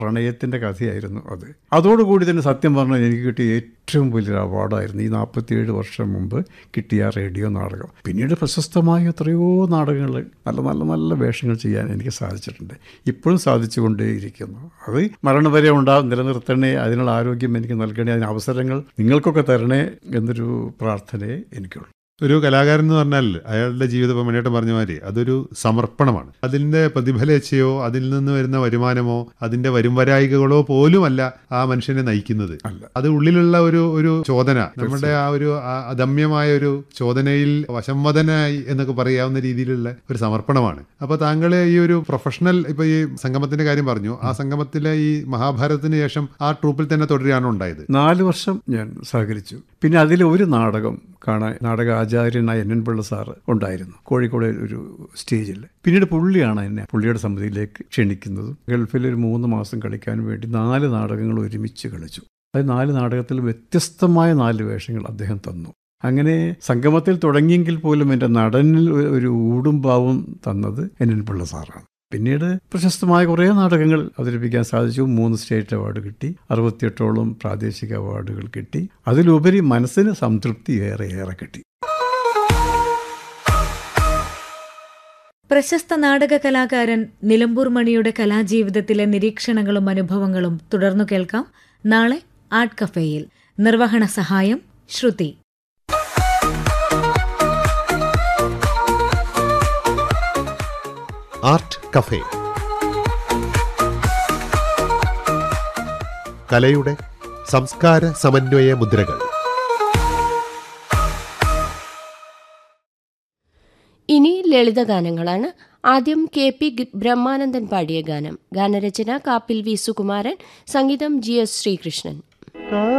പ്രണയത്തിൻ്റെ കഥയായിരുന്നു അത് അതോടുകൂടി തന്നെ സത്യം പറഞ്ഞാൽ എനിക്ക് കിട്ടിയ ഏറ്റവും വലിയൊരു അവാർഡായിരുന്നു ഈ നാൽപ്പത്തിയേഴ് വർഷം മുമ്പ് കിട്ടിയ ആ റേഡിയോ നാടകം പിന്നീട് പ്രശസ്തമായ എത്രയോ നാടകങ്ങൾ നല്ല നല്ല നല്ല വേഷങ്ങൾ ചെയ്യാൻ എനിക്ക് സാധിച്ചിട്ടുണ്ട് ഇപ്പോഴും സാധിച്ചുകൊണ്ടേയിരിക്കുന്നു അത് മരണം വരെ ഉണ്ടാവും നിലനിർത്തണേ അതിനുള്ള ആരോഗ്യം എനിക്ക് നൽകണേ അതിന് അവസരങ്ങൾ നിങ്ങൾക്കൊക്കെ തരണേ എന്നൊരു പ്രാർത്ഥനയെ എനിക്കുള്ളൂ ഒരു കലാകാരൻ എന്ന് പറഞ്ഞാൽ അയാളുടെ ജീവിതം ഇപ്പം മണിയേട്ടൻ പറഞ്ഞ മാതിരി അതൊരു സമർപ്പണമാണ് അതിന്റെ പ്രതിഫലേച്ഛയോ അതിൽ നിന്ന് വരുന്ന വരുമാനമോ അതിന്റെ വരുംവരായികകളോ പോലുമല്ല ആ മനുഷ്യനെ നയിക്കുന്നത് അല്ല. അത് ഉള്ളിലുള്ള ഒരു ഒരു ചോദന നമ്മുടെ ആ ഒരു ആ- അദമ്യമായ ഒരു ചോദനയിൽ വശംവദനായി എന്നൊക്കെ പറയാവുന്ന രീതിയിലുള്ള ഒരു സമർപ്പണമാണ് അപ്പൊ താങ്കൾ ഈ ഒരു പ്രൊഫഷണൽ ഇപ്പൊ ഈ സംഗമത്തിന്റെ കാര്യം പറഞ്ഞു ആ സംഗമത്തിലെ ഈ മഹാഭാരതത്തിന് ശേഷം ആ ട്രൂപ്പിൽ തന്നെ തുടരുകയാണോ ഉണ്ടായത് നാല് വർഷം ഞാൻ സഹകരിച്ചു പിന്നെ അതിൽ ഒരു നാടകം കാണാൻ നാടക ആചാര്യനായ എൻ എൻ പിള്ള സാറ് ഉണ്ടായിരുന്നു കോഴിക്കോട് ഒരു സ്റ്റേജിൽ പിന്നീട് പുള്ളിയാണ് എന്നെ പുള്ളിയുടെ സമിതിയിലേക്ക് ക്ഷണിക്കുന്നതും ഗൾഫിൽ ഒരു മൂന്ന് മാസം കളിക്കാൻ വേണ്ടി നാല് നാടകങ്ങൾ ഒരുമിച്ച് കളിച്ചു അത് നാല് നാടകത്തിൽ വ്യത്യസ്തമായ നാല് വേഷങ്ങൾ അദ്ദേഹം തന്നു അങ്ങനെ സംഗമത്തിൽ തുടങ്ങിയെങ്കിൽ പോലും എൻ്റെ നടനിൽ ഒരു- ഒരു ഊടും പാവും തന്നത് എൻ എൻ പിള്ള സാറാണ് പിന്നീട് പ്രശസ്തമായ കുറേ നാടകങ്ങൾ അവതരിപ്പിക്കാൻ സാധിച്ചു മൂന്ന് സ്റ്റേറ്റ് അവാർഡ് കിട്ടി അറുപത്തിയെട്ടോളം പ്രാദേശിക അവാർഡുകൾ കിട്ടി അതിലുപരി മനസ്സിന് സംതൃപ്തി ഏറെ ഏറെ കിട്ടി പ്രശസ്ത നാടക കലാകാരൻ നിലമ്പൂർ മണിയുടെ കലാജീവിതത്തിലെ നിരീക്ഷണങ്ങളും അനുഭവങ്ങളും തുടർന്നു കേൾക്കാം നാളെ ആർട്ട് കഫേയിൽ നിർവഹണ സഹായം ശ്രുതി ആർട്ട് കഫേ കലയുടെ സംസ്കാര സമന്വയ മുദ്രകൾ ഇനി ലളിതഗാനങ്ങളാണ് ആദ്യം കെ പി ഗ- ബ്രഹ്മാനന്ദൻ പാടിയ ഗാനം ഗാനരചന കാപ്പിൽ വി സുകുമാരൻ സംഗീതം ജി എസ് ശ്രീകൃഷ്ണൻ